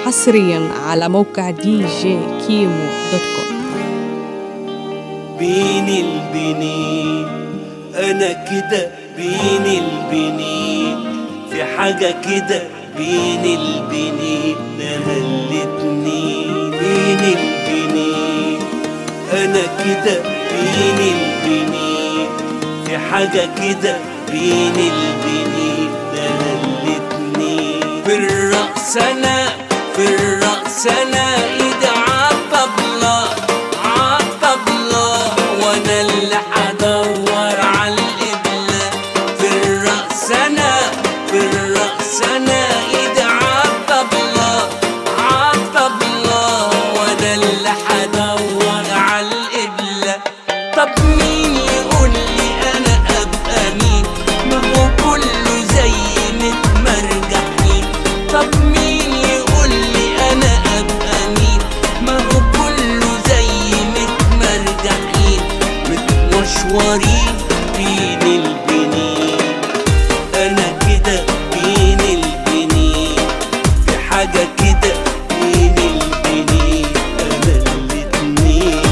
حصريا على موقع دي جي كيمو دوت كوم بين البنين انا كده بين البنين في حاجة كده بين البنين نهلتني بين البنين انا كده بين البنين في حاجة كده بين البنين نهلتني في الرقص انا في الرقص انا ايدي عالطبلة عالطبلة وانا اللي حدور على القبلة في الرقص انا في الرقص انا ايدي عالطبلة عالطبلة وانا اللي حدور على القبلة طب مين يقول لي انا ابقى مين ما هو كله زي متمرجحين طب مين يقول لي انا ابقى مين ما هو كله زي متمرجحين متمشورين بين البنين انا كده بين البنين في حاجة كده بين البنين انا الاتنين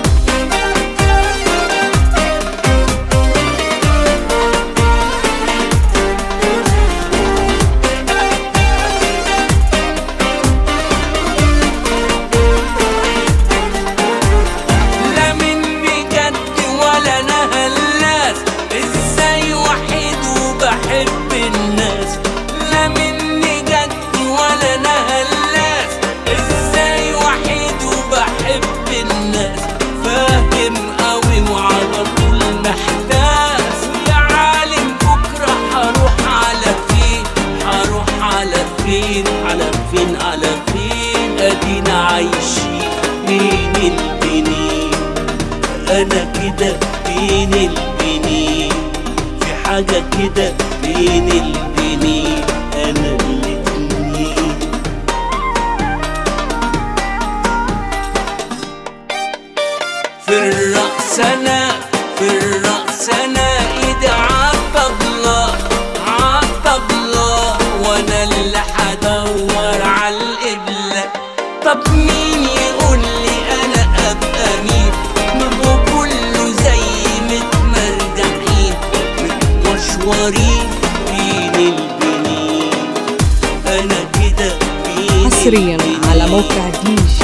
لا مني جد ولا انا هلاس ازاي وحيد وبحب الناس لا مني جد ولا انا هلاس ازاي وحيد وبحب الناس فاهم قوي وعلى طول محتاس يا عالم بكره هروح على فين هروح على فين على فين على فين ادينا عايشين بين البنين انا كده بين البنين في حاجة كده بين البنين انا الاتنين في الرقص انا في الرقص انا ايدي عالطبلة عالطبلة وانا اللي حدور على القبلة طب مين يقول لي انا ابقى مين ما هو كله زي متمرجحين متمشورين بين البنين انا كده بين حصريا على البنين. موقع دي